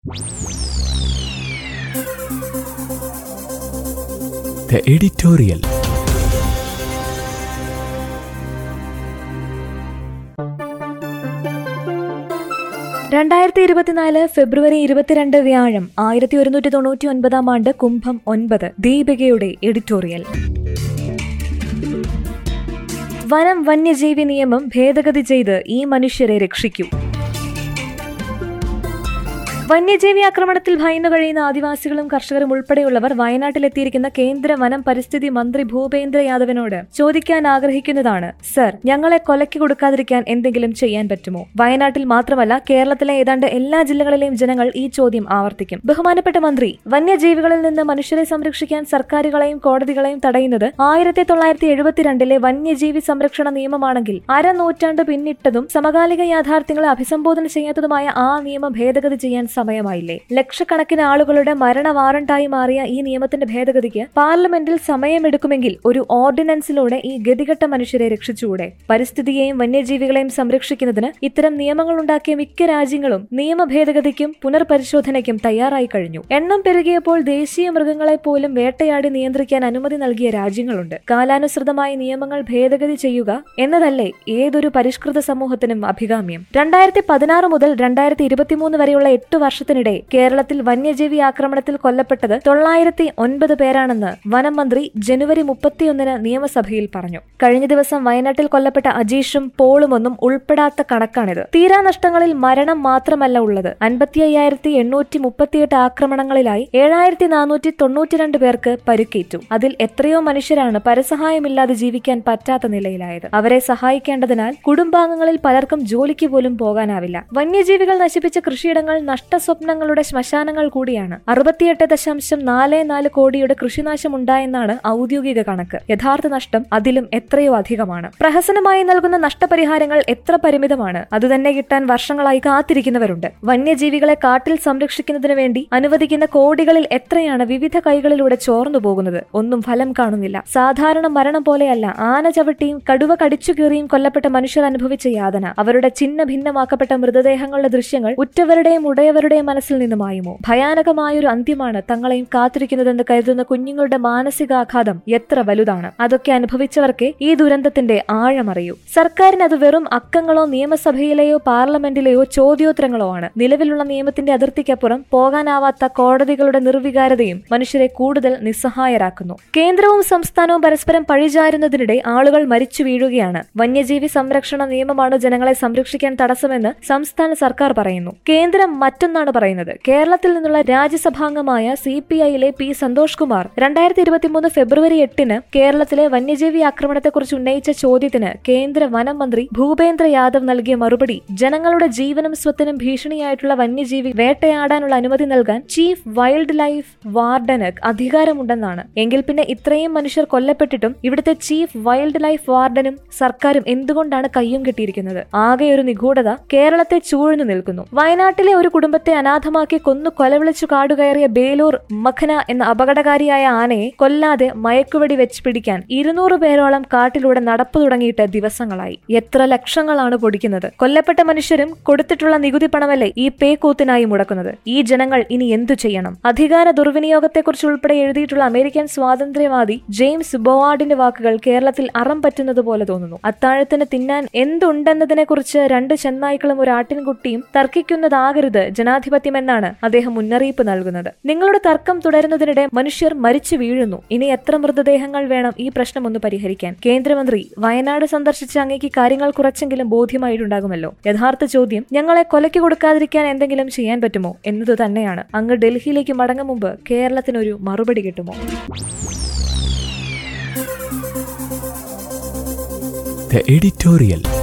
The editorial. രണ്ടായിരത്തി ഇരുപത്തിനാല് ഫെബ്രുവരി ഇരുപത്തിരണ്ട് വ്യാഴം ആയിരത്തി ഒരുന്നൂറ്റി തൊണ്ണൂറ്റി ഒൻപതാം ആണ്ട് കുംഭം ഒൻപത് ദീപികയുടെ എഡിറ്റോറിയൽ വനം വന്യജീവി നിയമം ഭേദഗതി ചെയ്ത് ഈ മനുഷ്യരെ രക്ഷിക്കൂ വന്യജീവി ആക്രമണത്തിൽ ഭയന്നു കഴിയുന്ന ആദിവാസികളും കർഷകരും ഉൾപ്പെടെയുള്ളവർ വയനാട്ടിലെത്തിയിരിക്കുന്ന കേന്ദ്ര വനം പരിസ്ഥിതി മന്ത്രി ഭൂപേന്ദ്ര യാദവിനോട് ചോദിക്കാൻ ആഗ്രഹിക്കുന്നതാണ് സർ ഞങ്ങളെ കൊലയ്ക്ക് കൊടുക്കാതിരിക്കാൻ എന്തെങ്കിലും ചെയ്യാൻ പറ്റുമോ വയനാട്ടിൽ മാത്രമല്ല കേരളത്തിലെ ഏതാണ്ട് എല്ലാ ജില്ലകളിലെയും ജനങ്ങൾ ഈ ചോദ്യം ആവർത്തിക്കും ബഹുമാനപ്പെട്ട മന്ത്രി വന്യജീവികളിൽ നിന്ന് മനുഷ്യരെ സംരക്ഷിക്കാൻ സർക്കാരുകളെയും കോടതികളെയും തടയുന്നത് ആയിരത്തി തൊള്ളായിരത്തി എഴുപത്തിരണ്ടിലെ വന്യജീവി സംരക്ഷണ നിയമമാണെങ്കിൽ അരനൂറ്റാണ്ട് പിന്നിട്ടതും സമകാലിക യാഥാർത്ഥ്യങ്ങളെ അഭിസംബോധന ചെയ്യാത്തതുമായ ആ നിയമം ഭേദഗതി ചെയ്യാൻ സമയമായില്ലേ ലക്ഷക്കണക്കിന് ആളുകളുടെ മരണ വാറണ്ടായി മാറിയ ഈ നിയമത്തിന്റെ ഭേദഗതിക്ക് പാർലമെന്റിൽ സമയമെടുക്കുമെങ്കിൽ ഒരു ഓർഡിനൻസിലൂടെ ഈ ഗതികെട്ട മനുഷ്യരെ രക്ഷിച്ചുകൂടെ പരിസ്ഥിതിയെയും വന്യജീവികളെയും സംരക്ഷിക്കുന്നതിന് ഇത്തരം നിയമങ്ങൾ ഉണ്ടാക്കിയ മിക്ക രാജ്യങ്ങളും നിയമ ഭേദഗതിക്കും പുനർപരിശോധനയ്ക്കും തയ്യാറായി കഴിഞ്ഞു എണ്ണം പെരുകിയപ്പോൾ ദേശീയ മൃഗങ്ങളെ പോലും വേട്ടയാടി നിയന്ത്രിക്കാൻ അനുമതി നൽകിയ രാജ്യങ്ങളുണ്ട് കാലാനുസൃതമായി നിയമങ്ങൾ ഭേദഗതി ചെയ്യുക എന്നതല്ലേ ഏതൊരു പരിഷ്കൃത സമൂഹത്തിനും അഭികാമ്യം രണ്ടായിരത്തി പതിനാറ് മുതൽ രണ്ടായിരത്തി ഇരുപത്തിമൂന്ന് വരെയുള്ള എട്ട് വർഷത്തിനിടെ കേരളത്തിൽ വന്യജീവി ആക്രമണത്തിൽ കൊല്ലപ്പെട്ടത് തൊള്ളായിരത്തി ഒൻപത് പേരാണെന്ന് വനം മന്ത്രി ജനുവരി മുപ്പത്തിയൊന്നിന് നിയമസഭയിൽ പറഞ്ഞു കഴിഞ്ഞ ദിവസം വയനാട്ടിൽ കൊല്ലപ്പെട്ട അജീഷും പോളുമൊന്നും ഉൾപ്പെടാത്ത കണക്കാണിത് തീരാനഷ്ടങ്ങളിൽ മരണം മാത്രമല്ല ഉള്ളത് അൻപത്തി അയ്യായിരത്തി എണ്ണൂറ്റി മുപ്പത്തിയെട്ട് ആക്രമണങ്ങളിലായി ഏഴായിരത്തി നാനൂറ്റി തൊണ്ണൂറ്റിരണ്ട് പേർക്ക് പരിക്കേറ്റു അതിൽ എത്രയോ മനുഷ്യരാണ് പരസഹായമില്ലാതെ ജീവിക്കാൻ പറ്റാത്ത നിലയിലായത് അവരെ സഹായിക്കേണ്ടതിനാൽ കുടുംബാംഗങ്ങളിൽ പലർക്കും ജോലിക്ക് പോലും പോകാനാവില്ല വന്യജീവികൾ നശിപ്പിച്ച കൃഷിയിടങ്ങൾ നഷ്ടസ്വപ്നങ്ങളുടെ ശ്മശാനങ്ങൾ കൂടിയാണ് അറുപത്തിയെട്ട് ദശാംശം നാല് നാല് കോടിയുടെ കൃഷിനാശം ഉണ്ടായെന്നാണ് ഔദ്യോഗിക കണക്ക് യഥാർത്ഥ നഷ്ടം അതിലും എത്രയോ അധികമാണ് പ്രഹസനമായി നൽകുന്ന നഷ്ടപരിഹാരങ്ങൾ എത്ര പരിമിതമാണ് അതുതന്നെ കിട്ടാൻ വർഷങ്ങളായി കാത്തിരിക്കുന്നവരുണ്ട് വന്യജീവികളെ കാട്ടിൽ സംരക്ഷിക്കുന്നതിന് വേണ്ടി അനുവദിക്കുന്ന കോടികളിൽ എത്രയാണ് വിവിധ കൈകളിലൂടെ ചോർന്നു പോകുന്നത് ഒന്നും ഫലം കാണുന്നില്ല സാധാരണ മരണം പോലെയല്ല ആന ചവിട്ടിയും കടുവ കടിച്ചു കീറിയും കൊല്ലപ്പെട്ട മനുഷ്യർ അനുഭവിച്ച യാതന അവരുടെ ചിഹ്ന ഭിന്നമാക്കപ്പെട്ട മൃതദേഹങ്ങളുടെ ദൃശ്യങ്ങൾ ഉറ്റവരുടെയും ഉടയവരുടെയും മനസ്സിൽ നിന്ന് മായുമോ ഭയാനകമായൊരു അന്ത്യമാണ് തങ്ങളെയും കാത്തിരിക്കുന്നതെന്ന് കരുതുന്ന കുഞ്ഞുങ്ങളുടെ മാനസികാഘാതം എത്ര വലുതാണ് അതൊക്കെ അനുഭവിച്ചവർക്ക് ഈ ദുരന്തത്തിന്റെ ആഴമറിയൂ സർക്കാരിന് അത് വെറും അക്കങ്ങളോ നിയമസഭയിലെയോ പാർലമെന്റിലെയോ ചോദ്യോത്തരങ്ങളോ ആണ് നിലവിലുള്ള നിയമത്തിന്റെ അതിർത്തിക്കപ്പുറം പോകാനാവാത്ത കോടതികളുടെ നിർവികാരതയും മനുഷ്യരെ കൂടുതൽ നിസ്സഹായരാക്കുന്നു കേന്ദ്രവും സംസ്ഥാനവും പരസ്പരം പഴിചാരുന്നതിനിടെ ആളുകൾ മരിച്ചു വീഴുകയാണ് വന്യജീവി സംരക്ഷണ നിയമമാണ് ജനങ്ങളെ സംരക്ഷിക്കാൻ തടസ്സമെന്ന് സംസ്ഥാന സർക്കാർ പറയുന്നു കേന്ദ്രം മറ്റൊന്നാണ് പറയുന്നത് കേരളത്തിൽ നിന്നുള്ള രാജ്യസഭാംഗമായ സി പി ഐയിലെ പി സന്തോഷ് കുമാർ രണ്ടായിരത്തി ഇരുപത്തിമൂന്ന് ഫെബ്രുവരി എട്ടിന് കേരളത്തിലെ വന്യജീവി ആക്രമണത്തെക്കുറിച്ച് ഉന്നയിച്ച ചോദ്യത്തിന് കേന്ദ്ര വനം മന്ത്രി ഭൂപേന്ദ്ര യാദവ് നൽകിയ മറുപടി ജനങ്ങളുടെ ജീവനും സ്വത്തിനും ഭീഷണിയായിട്ടുള്ള വന്യജീവി വേട്ടയാടാനുള്ള അനുമതി നൽകാൻ ചീഫ് വൈൽഡ് ലൈഫ് വാർഡന് അധികാരമുണ്ടെന്നാണ് എങ്കിൽ പിന്നെ ഇത്രയും മനുഷ്യർ കൊല്ലപ്പെട്ടിട്ടും ഇവിടുത്തെ ചീഫ് വൈൽഡ് ലൈഫ് വാർഡനും സർക്കാരും എന്തുകൊണ്ടാണ് കയ്യും കെട്ടിയിരിക്കുന്നത് ആകെ ഒരു നിഗൂഢത കേരളത്തെ ചൂഴ്ന്നു നിൽക്കുന്നു വയനാട്ടിലെ ഒരു കുടുംബത്തെ അനാഥമാക്കി കൊന്നു കൊലവിളിച്ചു കാടുകയറിയ ബേലൂർ മഖന എന്ന അപകടകാരിയായ ആനയെ കൊല്ലാതെ മയക്കുവെടി വെച്ച് പിടിക്കാൻ ഇരുന്നൂറ് പേരോളം കാട്ടിലൂടെ നടപ്പു തുടങ്ങിയിട്ട് ദിവസങ്ങളായി എത്ര ലക്ഷങ്ങളാണ് പൊടിക്കുന്നത് കൊല്ലപ്പെട്ട മനുഷ്യരും കൊടുത്തിട്ടുള്ള നികുതി പണമല്ലേ ഈ പേക്കൂത്തിനായി മുടക്കുന്നത് ഈ ജനങ്ങൾ ഇനി എന്തു ചെയ്യണം അധികാര ദുർവിനിയോഗത്തെക്കുറിച്ച് ഉൾപ്പെടെ എഴുതിയിട്ടുള്ള അമേരിക്കൻ സ്വാതന്ത്ര്യവാദി ജെയിംസ് ബോവാർഡിന്റെ വാക്കുകൾ കേരളത്തിൽ അറം പറ്റുന്നത് പോലെ തോന്നുന്നു അത്താഴത്തിന് തിന്നാൻ എന്തുണ്ടെന്നതിനെ കുറിച്ച് രണ്ട് ചെന്നായ്ക്കളും ഒരു ആട്ടിൻകുട്ടിയും തർക്കിക്കുന്നതാകരുത് ജനാധിപത്യമെന്നാണ് അദ്ദേഹം മുന്നറിയിപ്പ് നൽകുന്നത് നിങ്ങളുടെ തർക്കം തുടരുന്നതിനിടെ മനുഷ്യർ മരിച്ചു വീഴുന്നു ഇനി എത്ര മൃതദേഹങ്ങൾ വേണം ഈ പ്രശ്നം ഒന്ന് പരിഹരിക്കാൻ കേന്ദ്രമന്ത്രി വയനാട് സന്ദർശിച്ച അങ്ങേക്ക് കാര്യങ്ങൾ കുറച്ചെങ്കിലും ബോധ്യമായിട്ടുണ്ടാകുമല്ലോ യഥാർത്ഥ ചോദ്യം ഞങ്ങളെ കൊലയ്ക്ക് കൊടുക്കാതിരിക്കാൻ എന്തെങ്കിലും ചെയ്യാൻ പറ്റുമോ എന്നത് തന്നെയാണ് അങ്ങ് ഡൽഹിയിലേക്ക് മടങ്ങും മുമ്പ് കേരളത്തിനൊരു മറുപടി കിട്ടുമോ The editorial.